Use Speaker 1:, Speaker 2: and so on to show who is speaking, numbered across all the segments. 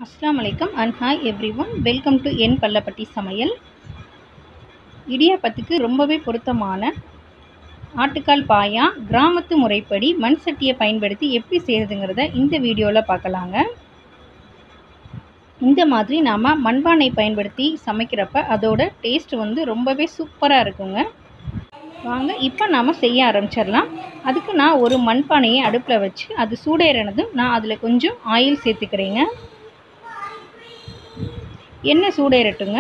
Speaker 1: அஸ்ஸலாமு அலைக்கும் and hi everyone welcome to என் பல்லப்பட்டி சமையல் இடியாப்பத்துக்கு ரொம்பவே பொருத்தமான ஆட்டுக்கால் பாயா கிராமத்து முறைப்படி மண் சட்டியை பயன்படுத்தி எப்படி செய்கிறதுங்கிறத இந்த வீடியோவில் பார்க்கலாங்க இந்த மாதிரி நாம் மண்பானை பயன்படுத்தி சமைக்கிறப்ப அதோட டேஸ்ட் வந்து ரொம்பவே சூப்பராக இருக்குங்க வாங்க இப்போ நாம் செய்ய ஆரம்பிச்சிடலாம் அதுக்கு நான் ஒரு மண்பானையை அடுப்பில் வச்சு அது சூடேறினதும் நான் அதில் கொஞ்சம் ஆயில் சேர்த்துக்கிறேங்க எண்ணெய் சூடேறட்டுங்க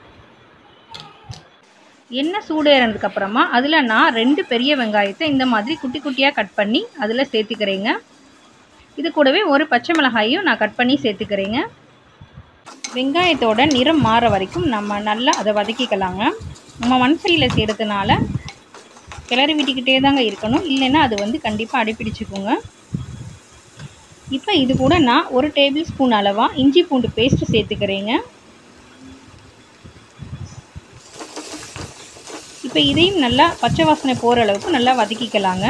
Speaker 1: எண்ணெய் சூடேறினதுக்கப்புறமா அதில் நான் ரெண்டு பெரிய வெங்காயத்தை இந்த மாதிரி குட்டி குட்டியாக கட் பண்ணி அதில் சேர்த்துக்கிறேங்க இது கூடவே ஒரு பச்சை மிளகாயும் நான் கட் பண்ணி சேர்த்துக்கிறேங்க வெங்காயத்தோட நிறம் மாற வரைக்கும் நம்ம நல்லா அதை வதக்கிக்கலாங்க நம்ம மண்சையில் செய்கிறதுனால கிளறி விட்டுக்கிட்டே தாங்க இருக்கணும் இல்லைன்னா அது வந்து கண்டிப்பாக அடிப்பிடிச்சுக்குங்க இப்போ இது கூட நான் ஒரு டேபிள் ஸ்பூன் அளவாக இஞ்சி பூண்டு பேஸ்ட்டு சேர்த்துக்கிறேங்க இப்போ இதையும் நல்லா பச்சை வாசனை போகிற அளவுக்கு நல்லா வதக்கிக்கலாங்க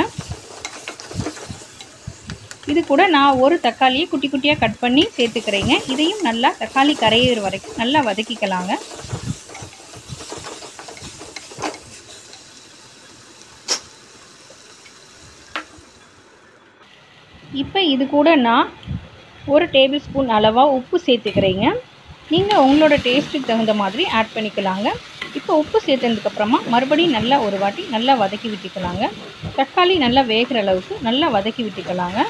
Speaker 1: இது கூட நான் ஒரு தக்காளியை குட்டி குட்டியாக கட் பண்ணி சேர்த்துக்கிறேங்க இதையும் நல்லா தக்காளி கரையிற வரைக்கும் நல்லா வதக்கிக்கலாங்க இப்போ இது கூட நான் ஒரு டேபிள் ஸ்பூன் அளவாக உப்பு சேர்த்துக்கிறேங்க நீங்கள் உங்களோட டேஸ்ட்டுக்கு தகுந்த மாதிரி ஆட் பண்ணிக்கலாங்க இப்போ உப்பு சேர்த்ததுக்கப்புறமா மறுபடியும் நல்லா ஒரு வாட்டி நல்லா வதக்கி விட்டுக்கலாங்க தக்காளி நல்லா வேகிற அளவுக்கு நல்லா வதக்கி விட்டுக்கலாங்க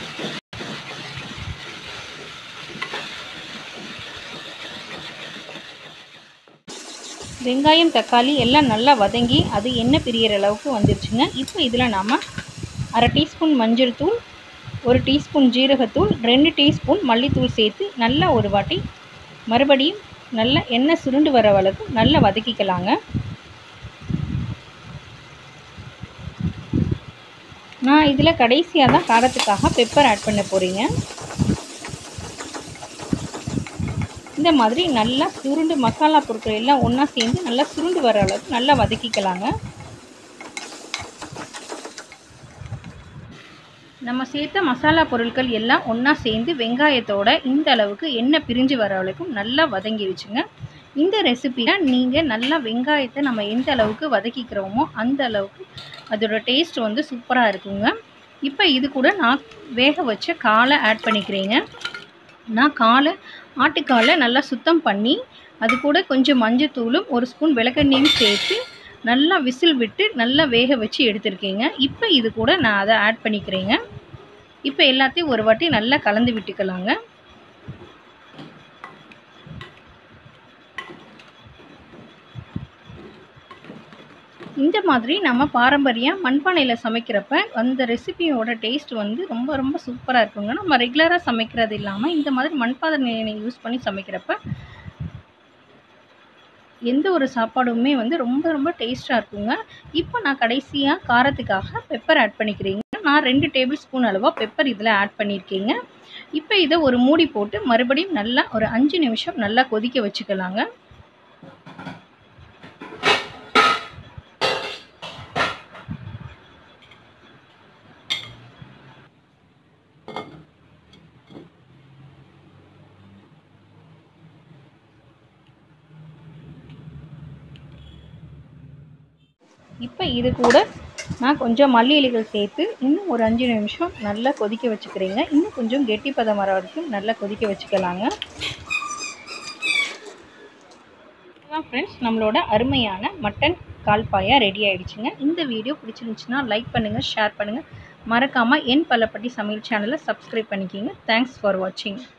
Speaker 1: வெங்காயம் தக்காளி எல்லாம் நல்லா வதங்கி அது எண்ணெய் பிரியிற அளவுக்கு வந்துருச்சுங்க இப்போ இதில் நாம் அரை டீஸ்பூன் மஞ்சள் தூள் ஒரு டீஸ்பூன் ஜீரகத்தூள் ரெண்டு டீஸ்பூன் மல்லித்தூள் சேர்த்து நல்லா ஒரு வாட்டி மறுபடியும் நல்லா எண்ணெய் சுருண்டு வர அளவுக்கு நல்லா வதக்கிக்கலாங்க நான் இதில் கடைசியாக தான் காரத்துக்காக பெப்பர் ஆட் பண்ண போகிறீங்க இந்த மாதிரி நல்லா சுருண்டு மசாலா பொருட்கள் எல்லாம் ஒன்றா சேர்ந்து நல்லா சுருண்டு வர அளவுக்கு நல்லா வதக்கிக்கலாங்க நம்ம சேர்த்த மசாலா பொருட்கள் எல்லாம் ஒன்றா சேர்ந்து வெங்காயத்தோட இந்த அளவுக்கு எண்ணெய் பிரிஞ்சு வர அளவுக்கும் நல்லா வதங்கிடுச்சுங்க இந்த ரெசிப்பியில் நீங்கள் நல்லா வெங்காயத்தை நம்ம எந்த அளவுக்கு வதக்கிக்கிறோமோ அந்த அளவுக்கு அதோட டேஸ்ட் வந்து சூப்பராக இருக்குங்க இப்போ இது கூட நான் வேக வச்ச காலை ஆட் பண்ணிக்கிறேங்க நான் காலை ஆட்டுக்காலை நல்லா சுத்தம் பண்ணி அது கூட கொஞ்சம் மஞ்சத்தூளும் ஒரு ஸ்பூன் விளக்கெண்ணையும் சேர்த்து நல்லா விசில் விட்டு நல்லா வேக வச்சு எடுத்துருக்கேங்க இப்போ இது கூட நான் அதை ஆட் பண்ணிக்கிறேங்க இப்போ எல்லாத்தையும் ஒரு வாட்டி நல்லா கலந்து விட்டுக்கலாங்க இந்த மாதிரி நம்ம பாரம்பரிய மண்பானையில் சமைக்கிறப்ப அந்த ரெசிபியோட டேஸ்ட் வந்து ரொம்ப ரொம்ப சூப்பராக இருக்குங்க நம்ம ரெகுலராக சமைக்கிறது இல்லாமல் இந்த மாதிரி மண்பானை யூஸ் பண்ணி சமைக்கிறப்ப எந்த ஒரு சாப்பாடுமே வந்து ரொம்ப ரொம்ப டேஸ்ட்டாக இருக்குங்க இப்போ நான் கடைசியாக காரத்துக்காக பெப்பர் ஆட் பண்ணிக்கிறேங்க நான் ரெண்டு டேபிள் ஸ்பூன் அளவாக பெப்பர் இதில் ஆட் பண்ணியிருக்கேங்க இப்போ இதை ஒரு மூடி போட்டு மறுபடியும் நல்லா ஒரு அஞ்சு நிமிஷம் நல்லா கொதிக்க வச்சுக்கலாங்க இப்போ இது கூட நான் கொஞ்சம் மல்லி இலைகள் சேர்த்து இன்னும் ஒரு அஞ்சு நிமிஷம் நல்லா கொதிக்க வச்சுக்கிறேங்க இன்னும் கொஞ்சம் கெட்டி பதம் வர வரைக்கும் நல்லா கொதிக்க வச்சுக்கலாங்க ஃப்ரெண்ட்ஸ் நம்மளோட அருமையான மட்டன் கால்பாயா ரெடி ஆகிடுச்சுங்க இந்த வீடியோ பிடிச்சிருந்துச்சுன்னா லைக் பண்ணுங்கள் ஷேர் பண்ணுங்கள் மறக்காமல் என் பல்லப்பட்டி சமையல் சேனலை சப்ஸ்கிரைப் பண்ணிக்கிங்க தேங்க்ஸ் ஃபார் வாட்சிங்